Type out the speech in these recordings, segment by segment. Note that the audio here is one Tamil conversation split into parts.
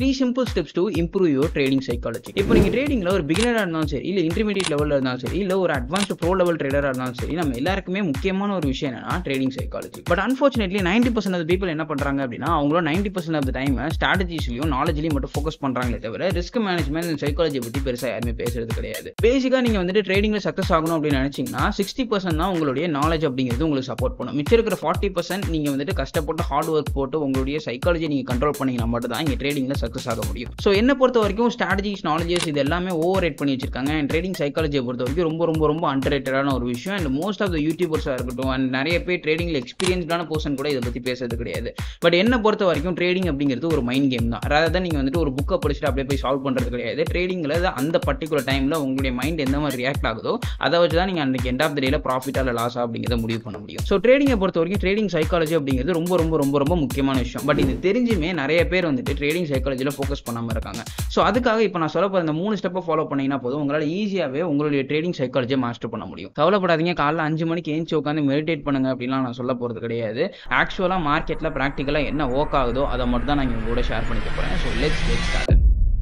three simple steps to improve your trading psychology இப்போ நீங்கள் ட்ரேடிங்கில் ஒரு பிகினராக இருந்தாலும் சரி இல்லை இன்டர்மீடியட் லெவலில் இருந்தாலும் சரி இல்லை ஒரு அட்வான்ஸ்டு ப்ரோ லெவல் ட்ரேடராக இருந்தாலும் சரி நம்ம எல்லாருக்குமே முக்கியமான ஒரு விஷயம் என்னன்னா trading psychology but unfortunately ninety percent of people என்ன பண்ணுறாங்க அப்படின்னா அவங்களோட நைன்டி பர்சன்ட் ஆஃப் டைம் ஸ்ட்ராட்டஜிஸ்லையும் நாலேஜ்லையும் மட்டும் ஃபோக்கஸ் பண்ணுறாங்களே தவிர ரிஸ்க் மேனேஜ்மெண்ட் சைக்காலஜி பற்றி பெருசாக யாருமே பேசுறது கிடையாது பேசிக்காக நீங்கள் வந்துட்டு ட்ரேடிங்கில் சக்ஸஸ் ஆகணும் அப்படின்னு நினச்சிங்கன்னா சிக்ஸ்டி பர்சன்ட் தான் உங்களுடைய நாலேஜ் அப்படிங்கிறது உங்களுக்கு சப்போர்ட் பண்ணும் மிச்சம் இருக்கிற ஃபார்ட்டி பர்சன்ட் நீங்கள் வந்துட்டு கஷ்டப்பட்டு ஹார்ட் ஒர்க் போட்டு உங்களுடைய சைக்காலஜி நீங்கள் கண்ட்ரோல் பண்ணீங்கன்னா மட்டும் தான் இங்கே ட்ரேடிங்கில் சக்ஸஸ் ஆக முடியும் ஸோ என்ன பொறுத்த வரைக்கும் ஸ்ட்ராட்டஜிஸ் நாலேஜஸ் இது எல்லாமே ஓவர் ரேட் பண்ணி வச்சிருக்காங்க அண்ட் ட்ரேடிங் சைக்காலஜியை பொறுத்த வரைக்கும் ரொம்ப ரொம்ப ரொம்ப அண்டர் ரேட்டடான ஒரு விஷயம் அண்ட் மோஸ்ட் ஆஃப் த யூடியூபர்ஸாக இருக்கட்டும் அண்ட் நிறைய பேர் ட்ரேடிங்கில் எக்ஸ்பீரியன்ஸ்டான பர்சன் கூட இதை பற்றி பேசுறது கிடையாது பட் என்ன பொறுத்த வரைக்கும் ட்ரேடிங் அப்படிங்கிறது ஒரு மைண்ட் கேம் தான் அதாவது தான் நீங்கள் வந்துட்டு ஒரு புக்கை படிச்சுட்டு அப்படியே போய் சால்வ் பண்ணுறது கிடையாது ட்ரேடிங்கில் அந்த பர்டிகுலர் டைமில் உங்களுடைய மைண்ட் எந்த மாதிரி ரியாக்ட் ஆகுதோ அதை வச்சு தான் நீங்கள் அன்றைக்கி எண்ட் ஆஃப் த டேல ப்ராஃபிட்டாக இல்லை லாஸாக அப்படிங்கிறத முடிவு பண்ண முடியும் ஸோ ட்ரேடிங்கை பொறுத்த வரைக்கும் ட்ரேடிங் சைக்காலஜி அப்படிங்கிறது ரொம்ப ரொம்ப ரொம்ப ரொம்ப முக்கியமான விஷயம் பட் இது தெரிஞ்சுமே நிறைய பேர் வந்துட்டு ட்ரேடிங் சைக்காலஜியில் ஃபோக்கஸ் பண்ணாமல் இருக்காங்க ஸோ அதுக்காக இப்போ நான் சொல்ல போகிற இந்த மூணு ஸ்டெப்பை ஃபாலோ பண்ணீங்கன்னா போதும் உங்களால் ஈஸியாகவே உங்களுடைய ட்ரேடிங் சைக்காலஜியை மாஸ்டர் பண்ண முடியும் கவலைப்படாதீங்க காலைல அஞ்சு மணிக்கு ஏஞ்சி உட்காந்து மெடிடேட் பண்ணுங்க அப்படின்லாம் நான் சொல்ல போகிறது கிடையாது ஆக்சுவலாக மார்க்கெட்டில் ப்ராக்டிக்கலாக என்ன ஒர்க் ஆகுதோ அதை மட்டும் தான் நான் இங்க கூட ஷேர் பண்ணிக்க போகிறேன் so let's let's start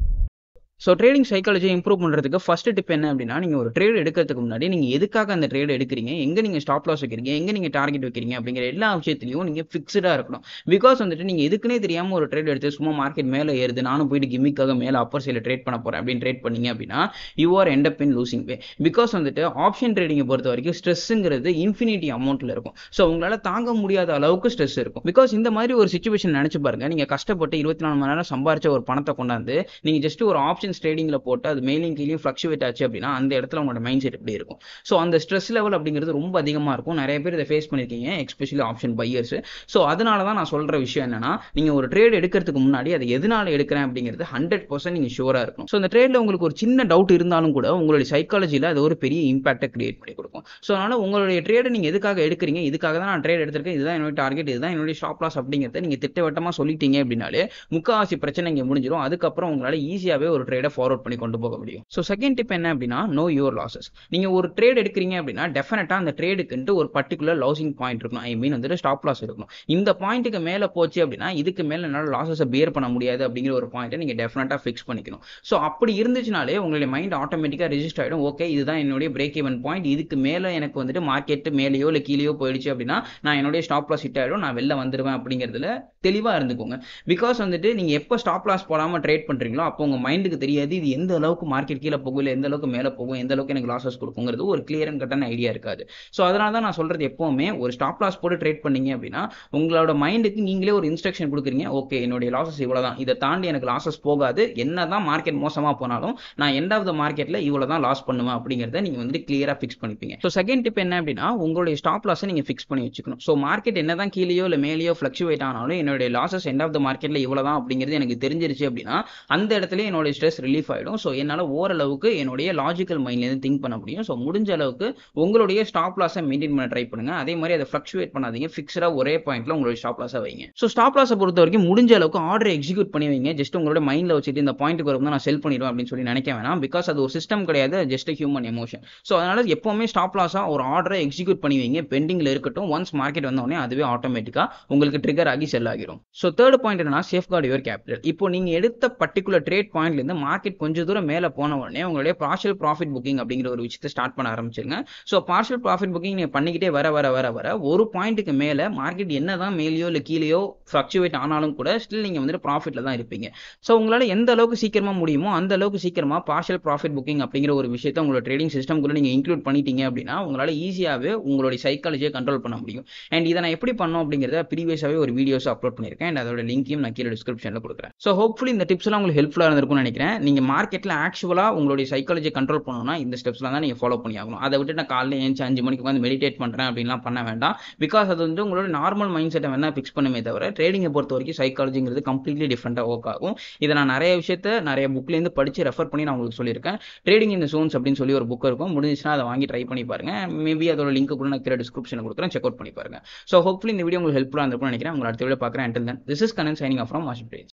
so trading psychology improve பண்ணுறதுக்கு ஃபர்ஸ்ட் டிப் என்ன அப்படின்னா நீங்கள் ஒரு ட்ரேட் எடுக்கிறதுக்கு முன்னாடி நீங்கள் எதுக்காக அந்த ட்ரேட் எடுக்கிறீங்க எங்கே நீங்கள் ஸ்டாப் லாஸ் வைக்கிறீங்க எங்கே நீங்கள் டார்கெட் வைக்கிறீங்க அப்படிங்கிற எல்லா விஷயத்துலையும் நீங்கள் ஃபிக்ஸ்டாக இருக்கணும் பிகாஸ் வந்துட்டு நீங்கள் எதுக்குனே தெரியாமல் ஒரு ட்ரேட் எடுத்து சும்மா மார்க்கெட் மேலே ஏறுது நானும் போயிட்டு கிம்மிக்காக மேலே அப்பர் சைடில் ட்ரேட் பண்ண போகிறேன் அப்படின்னு ட்ரேட் பண்ணீங்க அப்படின்னா you are end up in losing way because வந்துட்டு ஆப்ஷன் ட்ரேடிங்கை பொறுத்த வரைக்கும் ஸ்ட்ரெஸ்ஸுங்கிறது இன்ஃபினிட்டி அமௌண்ட்டில் இருக்கும் ஸோ உங்களால் தாங்க முடியாத அளவுக்கு ஸ்ட்ரெஸ் இருக்கும் பிகாஸ் இந்த மாதிரி ஒரு சுச்சுவேஷன் நினச்சி பாருங்க நீங்கள் கஷ்டப்பட்டு இருபத்தி நாலு மணி நேரம் சம்பாரிச்ச ஒரு பணத்தை கொண்டாந்து நீங்கள் ஜஸ்ட் ஒரு ஆப்ஷன்ஸ் ட்ரேடிங்கில் போட்டு அது மேலையும் கீழேயும் ஃப்ளக்சுவேட் ஆச்சு அப்படின்னா அந்த இடத்துல உங்களோட மைண்ட் செட் எப்படி இருக்கும் ஸோ அந்த ஸ்ட்ரெஸ் லெவல் அப்படிங்கிறது ரொம்ப அதிகமாக இருக்கும் நிறைய பேர் இதை ஃபேஸ் பண்ணியிருக்கீங்க எஸ்பெஷலி ஆப்ஷன் பையர்ஸ் ஸோ அதனால தான் நான் சொல்கிற விஷயம் என்னன்னா நீங்கள் ஒரு ட்ரேட் எடுக்கிறதுக்கு முன்னாடி அதை எதனால எடுக்கிறேன் அப்படிங்கிறது ஹண்ட்ரட் பர்சன்ட் நீங்கள் ஷூராக இருக்கும் ஸோ இந்த ட்ரேடில் உங்களுக்கு ஒரு சின்ன டவுட் இருந்தாலும் கூட உங்களுடைய சைக்காலஜியில் அது ஒரு பெரிய இம்பாக்டை கிரியேட் பண்ணி கொடுக்கும் ஸோ அதனால் உங்களுடைய ட்ரேடை நீங்கள் எதுக்காக எடுக்கிறீங்க இதுக்காக தான் நான் ட்ரேட் எடுத்திருக்கேன் இதுதான் என்னுடைய டார்கெட் இதுதான் என்னுடைய ஸ்டாப் லாஸ் அப்படிங்கிறத நீங்கள் திட்டவட்டமாக சொல்லிட்டீங்க அப்படின்னாலே முக்காவாசி பிரச்சனை இங்கே முடிஞ்சிடும் அதுக்கப்புறம் உங்களால் ஈஸியாகவே ஒரு ட்ரேடை ஃபார்வர்ட் பண்ணி கொண்டு போக முடியும் ஸோ செகண்ட் டிப் என்ன அப்படின்னா நோ யுவர் லாசஸ் நீங்கள் ஒரு ட்ரேட் எடுக்கிறீங்க அப்படின்னா டெஃபினட்டாக அந்த ட்ரேடுக்குன்ட்டு ஒரு பர்டிகுலர் லாசிங் பாயிண்ட் இருக்கணும் ஐ மீன் வந்துட்டு ஸ்டாப் லாஸ் இருக்கணும் இந்த பாயிண்ட்டுக்கு மேலே போச்சு அப்படின்னா இதுக்கு மேலே என்னால் லாசஸை பியர் பண்ண முடியாது அப்படிங்கிற ஒரு பாயிண்ட்டை நீங்கள் டெஃபினட்டாக ஃபிக்ஸ் பண்ணிக்கணும் ஸோ அப்படி இருந்துச்சுனாலே உங்களுடைய மைண்ட் ஆட்டோமேட்டிக்காக ரெஜிஸ்டர் ஆகிடும் ஓகே இதுதான் என்னுடைய பிரேக் ஈவன் பாயிண்ட் இதுக்கு மேலே எனக்கு வந்துட்டு மார்க்கெட்டு மேலேயோ இல்லை கீழேயோ போயிடுச்சு அப்படின்னா நான் என்னுடைய ஸ்டாப் லாஸ் ஹிட் ஆகிடும் நான் வெளில வந்துடுவேன் அப்படிங்கிறதுல தெளிவாக இருந்துக்கோங்க பிகாஸ் வந்துட்டு நீங்கள் எப்போ ஸ்டாப் லாஸ் போடாமல் ட்ரேட் பண்ணுறீங்களோ அப்போ உங்கள் மைண்டுக்கு தெரியாது இது எந்த அளவுக்கு மார்க்கெட் கீழே போகும் இல்லை எந்த அளவுக்கு மேலே போகும் எந்த அளவுக்கு எனக்கு லாசஸ் கொடுக்குங்கிறது ஒரு கிளியர் அண்ட் கட்டான ஐடியா இருக்காது ஸோ அதனால தான் நான் சொல்கிறது எப்போவுமே ஒரு ஸ்டாப் லாஸ் போட்டு ட்ரேட் பண்ணீங்க அப்படின்னா உங்களோட மைண்டுக்கு நீங்களே ஒரு இன்ஸ்ட்ரக்ஷன் கொடுக்குறீங்க ஓகே என்னுடைய லாசஸ் இவ்வளோ தான் இதை தாண்டி எனக்கு லாசஸ் போகாது என்ன தான் மார்க்கெட் மோசமாக போனாலும் நான் எண்ட் ஆஃப் த மார்க்கெட்டில் இவ்வளோ தான் லாஸ் பண்ணுவேன் அப்படிங்கிறத நீங்கள் வந்து கிளியராக ஃபிக்ஸ் பண்ணிப்பீங்க ஸோ செகண்ட் டிப் என்ன அப்படின்னா உங்களுடைய ஸ்டாப் லாஸை நீங்கள் ஃபிக்ஸ் பண்ணி வச்சுக்கணும் ஸோ மார்க்கெட் என்ன தான் கீழேயோ இல்லை மேலேயோ ஃப்ளக்சுவேட் ஆனாலும் என்னுடைய லாசஸ் எண்ட் ஆஃப் த மார்க்கெட்டில் இவ்வளோ தான் அப்படிங்கிறது எனக்கு தெரிஞ்சிருச்சு அப்படின்னா அந்த இடத்துல என்னுடைய ஸ்ட்ரெஸ் ரிலீஃப் ஆகிடும் ஸோ என்னால் ஓரளவுக்கு என்னுடைய லாஜிக்கல் மைண்ட்லேருந்து திங்க் பண்ண முடியும் ஸோ முடிஞ்ச அளவுக்கு உங்களுடைய ஸ்டாப் லாஸை மெயின்டைன் பண்ண ட்ரை பண்ணுங்க அதே மாதிரி அதை ஃப்ளக்சுவேட் பண்ணாதீங்க ஃபிக்ஸ்டாக ஒரே பாயிண்ட்ல உங்களுடைய ஸ்டாப் லாஸை வைங்க ஸோ ஸ்டாப் லாஸை பொறுத்த வரைக்கும் முடிஞ்ச அளவுக்கு ஆர்டர் எக்ஸிக்யூட் பண்ணி வைங்க ஜஸ்ட் உங்களோட மைண்டில் வச்சுட்டு இந்த பாயிண்ட்டுக்கு வரும் நான் செல் பண்ணிடுவேன் அப்படின்னு சொல்லி நினைக்க வேணாம் பிகாஸ் அது ஒரு சிஸ்டம் கிடையாது ஜஸ்ட் ஹியூமன் எமோஷன் ஸோ அதனால எப்பவுமே ஸ்டாப் லாஸாக ஒரு ஆர்டரை எக்ஸிக்யூட் பண்ணி வைங்க பெண்டிங்கில் இருக்கட்டும் ஒன்ஸ் மார்க்கெட் வந்தோடனே அதுவே ஆட்டோமேட்டிக்காக உங்களுக்கு ட்ரிகர் ஆகி செல் ஆகிரும் ஸோ தேர்ட் பாயிண்ட் என்னன்னா சேஃப் கார்டு யுவர் கேபிட்டல் இப்போ நீங்கள் எடுத்த பர்டிகுலர் ட்ரேட் பாயிண்ட்லேருந்து மார்க்கெட் கொஞ்சம் தூரம் மேலே போன உடனே உங்களுடைய பார்ஷியல் ப்ராஃபிட் புக்கிங் அப்படிங்கிற ஒரு விஷயத்தை ஸ்டார்ட் பண்ண ஆரம்பிச்சிருங்க ஸோ பார்ஷியல் ப்ராஃபிட் புக்கிங் நீங்கள் பண்ணிக்கிட்டே வர வர வர வர ஒரு பாயிண்ட்டுக்கு மேலே மார்க்கெட் என்ன தான் மேலேயோ இல்லை கீழேயோ ஃப்ளக்சுவேட் ஆனாலும் கூட ஸ்டில் நீங்கள் வந்துட்டு ப்ராஃபிட்டில் தான் இருப்பீங்க ஸோ உங்களால் எந்த அளவுக்கு சீக்கிரமாக முடியுமோ அந்த அளவுக்கு சீக்கிரமாக பார்ஷியல் ப்ராஃபிட் புக்கிங் அப்படிங்கிற ஒரு விஷயத்தை உங்களோட ட்ரேடிங் சிஸ்டம்குள்ளே நீங்கள் இன்க்ளூட் பண்ணிட்டீங்க அப்படின்னா உங்களால் ஈஸியாகவே உங்களுடைய சைக்காலஜியை கண்ட்ரோல் பண்ண முடியும் அண்ட் இதை நான் எப்படி பண்ணோம் அப்படிங்கிறத ப்ரீவியஸாகவே ஒரு வீடியோஸ் அப்லோட் பண்ணியிருக்கேன் அண்ட் அதோட லிங்க்கையும் நான் கீழே டிஸ்கிரிப்ஷனில் கொடுக்குறேன் ஸோ ஹோப்ஃபுல்லி இந்த டிப்ஸ்லாம் உங்களுக்கு ஹெல்ப்ஃபுல்லாக இருந்திருக்கும்னு நினைக்கிறேன் நீங்கள் மார்க்கெட்டில் ஆக்சுவலாக உங்களுடைய சைக்காலஜி கண்ட்ரோல் பண்ணணும்னா இந்த ஸ்டெப்ஸ்லாம் தான் நீங்கள் ஃபாலோ பண்ணி ஆகணும் அதை விட்டு நான் காலையில் ஏஞ்சி அஞ்சு மணிக்கு வந்து மெடிடேட் பண்ணுறேன் அப்படின்லாம் பண்ண வேண்டாம் பிகாஸ் அது வந்து உங்களோட நார்மல் மைண்ட் செட்டை வேணால் ஃபிக்ஸ் பண்ணுமே தவிர ட்ரேடிங்கை பொறுத்த வரைக்கும் சைக்காலஜிங்கிறது கம்ப்ளீட்லி டிஃப்ரெண்ட்டாக ஒர்க் ஆகும் இதை நான் நிறைய விஷயத்த நிறைய புக்லேருந்து படித்து ரெஃபர் பண்ணி நான் உங்களுக்கு சொல்லியிருக்கேன் ட்ரேடிங் இந்த சோன்ஸ் அப்படின்னு சொல்லி ஒரு புக் இருக்கும் முடிஞ்சுச்சுன்னா அதை வாங்கி ட்ரை பண்ணி பாருங்க மேபி அதோட லிங்க் கூட நான் கீழே டிஸ்கிரிப்ஷனில் கொடுக்குறேன் செக் அவுட் பண்ணி பாருங்க ஸோ ஹோப்ஃபுல்லி இந்த வீடியோ உங்களுக்கு ஹெல்ப்ஃபுல்லாக இருந்திருக்கும்னு நினைக்கிறேன் உங்களை அடுத்த வீடியோ பார்க்குறேன் until then this is Kannan signing off from washing